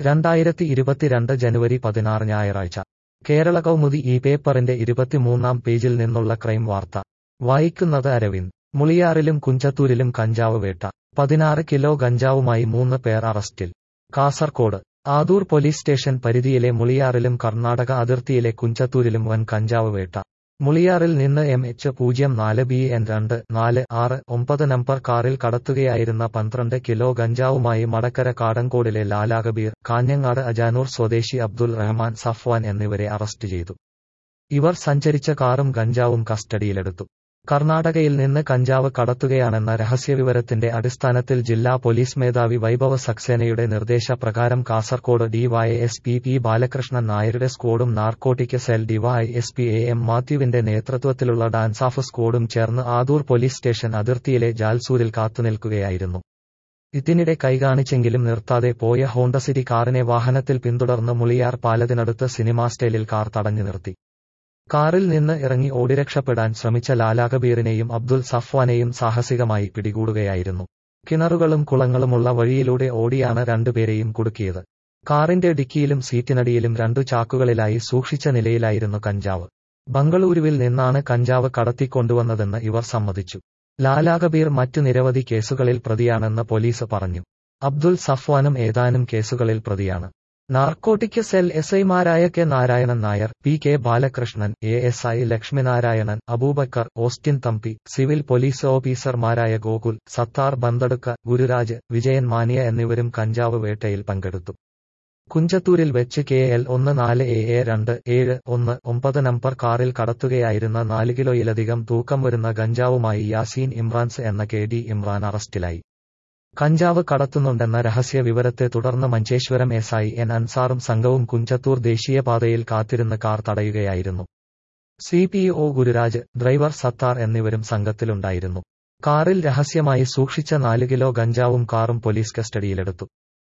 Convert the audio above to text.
രണ്ടായിരത്തി ഇരുപത്തിരണ്ട് ജനുവരി പതിനാറ് ഞായറാഴ്ച കേരള കൗമുദി ഈ പേപ്പറിന്റെ ഇരുപത്തിമൂന്നാം പേജിൽ നിന്നുള്ള ക്രൈം വാർത്ത വായിക്കുന്നത് അരവിന്ദ് മുളിയാറിലും കുഞ്ചത്തൂരിലും കഞ്ചാവ് വേട്ട പതിനാറ് കിലോ ഗഞ്ചാവുമായി മൂന്ന് പേർ അറസ്റ്റിൽ കാസർകോട് ആദൂർ പോലീസ് സ്റ്റേഷൻ പരിധിയിലെ മുളിയാറിലും കർണാടക അതിർത്തിയിലെ കുഞ്ചത്തൂരിലും വൻ കഞ്ചാവ് വേട്ട മുളിയാറിൽ നിന്ന് എം എച്ച് പൂജ്യം നാല് ബി എൻ രണ്ട് നാല് ആറ് ഒമ്പത് നമ്പർ കാറിൽ കടത്തുകയായിരുന്ന പന്ത്രണ്ട് കിലോ ഗഞ്ചാവുമായി മടക്കര കാടങ്കോടിലെ ലാലാകബീർ കാഞ്ഞങ്ങാട് അജാനൂർ സ്വദേശി അബ്ദുൽ റഹ്മാൻ സഫ്വാൻ എന്നിവരെ അറസ്റ്റ് ചെയ്തു ഇവർ സഞ്ചരിച്ച കാറും ഗഞ്ചാവും കസ്റ്റഡിയിലെടുത്തു കർണാടകയിൽ നിന്ന് കഞ്ചാവ് കടത്തുകയാണെന്ന രഹസ്യവിവരത്തിന്റെ അടിസ്ഥാനത്തിൽ ജില്ലാ പോലീസ് മേധാവി വൈഭവ സക്സേനയുടെ നിർദ്ദേശപ്രകാരം കാസർകോട് ഡിവൈഎസ്പി പി ബാലകൃഷ്ണൻ നായരുടെ സ്ക്വാഡും narcotic cell DYSP A M മാത്യുവിന്റെ നേതൃത്വത്തിലുള്ള ഡാൻസാഫ് സ്ക്വാഡും ചേർന്ന് ആദൂർ പോലീസ് സ്റ്റേഷൻ അതിർത്തിയിലെ ജാൽസൂരിൽ കാത്തുനിൽക്കുകയായിരുന്നു ഇതിനിടെ കൈകാണിച്ചെങ്കിലും നിർത്താതെ പോയ ഹോണ്ടസിറ്റി കാറിനെ വാഹനത്തിൽ പിന്തുടർന്ന് മുളിയാർ പാലത്തിനടുത്ത് സിനിമാ സ്റ്റൈലിൽ കാർ തടഞ്ഞു നിർത്തി കാറിൽ നിന്ന് ഇറങ്ങി ഓടിരക്ഷപ്പെടാൻ ശ്രമിച്ച ലാലാകബീറിനെയും അബ്ദുൽ സഫ്വാനെയും സാഹസികമായി പിടികൂടുകയായിരുന്നു കിണറുകളും കുളങ്ങളുമുള്ള വഴിയിലൂടെ ഓടിയാണ് രണ്ടുപേരെയും കുടുക്കിയത് കാറിന്റെ ഡിക്കിയിലും സീറ്റിനടിയിലും രണ്ടു ചാക്കുകളിലായി സൂക്ഷിച്ച നിലയിലായിരുന്നു കഞ്ചാവ് ബംഗളൂരുവിൽ നിന്നാണ് കഞ്ചാവ് കടത്തിക്കൊണ്ടുവന്നതെന്ന് ഇവർ സമ്മതിച്ചു ലാലാകബീർ മറ്റു നിരവധി കേസുകളിൽ പ്രതിയാണെന്ന് പോലീസ് പറഞ്ഞു അബ്ദുൽ സഫ്വാനും ഏതാനും കേസുകളിൽ പ്രതിയാണ് നാർക്കോട്ടിക് സെൽ എസ് ഐമാരായ K Narayanan Nair P K Balakrishnan A S I Lakshminarayanan Abubakar Austin Thampi civil police ഓഫീസർമാരായ ഗോകുൽ സത്താർ ബന്തടുക്ക ഗുരുരാജ് വിജയൻ മാനിയ എന്നിവരും കഞ്ചാവ് വേട്ടയിൽ പങ്കെടുത്തു കുഞ്ചത്തൂരിൽ വെച്ച് കെ എൽ ഒന്ന് നാല് എ എ രണ്ട് ഏഴ് ഒന്ന് ഒമ്പത് നമ്പർ കാറിൽ കടത്തുകയായിരുന്ന നാല് കിലോയിലധികം തൂക്കം വരുന്ന ഗഞ്ചാവുമായി യാസീൻ ഇമ്രാൻസ് എന്ന കെ ഡി ഇമ്രാൻ അറസ്റ്റിലായി കഞ്ചാവ് കടത്തുന്നുണ്ടെന്ന രഹസ്യ വിവരത്തെ തുടർന്ന് മഞ്ചേശ്വരം എസ് ഐ എൻ അൻസാറും സംഘവും കുഞ്ചത്തൂർ ദേശീയപാതയിൽ കാത്തിരുന്ന് കാർ തടയുകയായിരുന്നു C P O Gururaj driver Sathar എന്നിവരും സംഘത്തിലുണ്ടായിരുന്നു കാറിൽ രഹസ്യമായി സൂക്ഷിച്ച നാല് കിലോ ഗഞ്ചാവും കാറും പോലീസ് കസ്റ്റഡിയിലെടുത്തു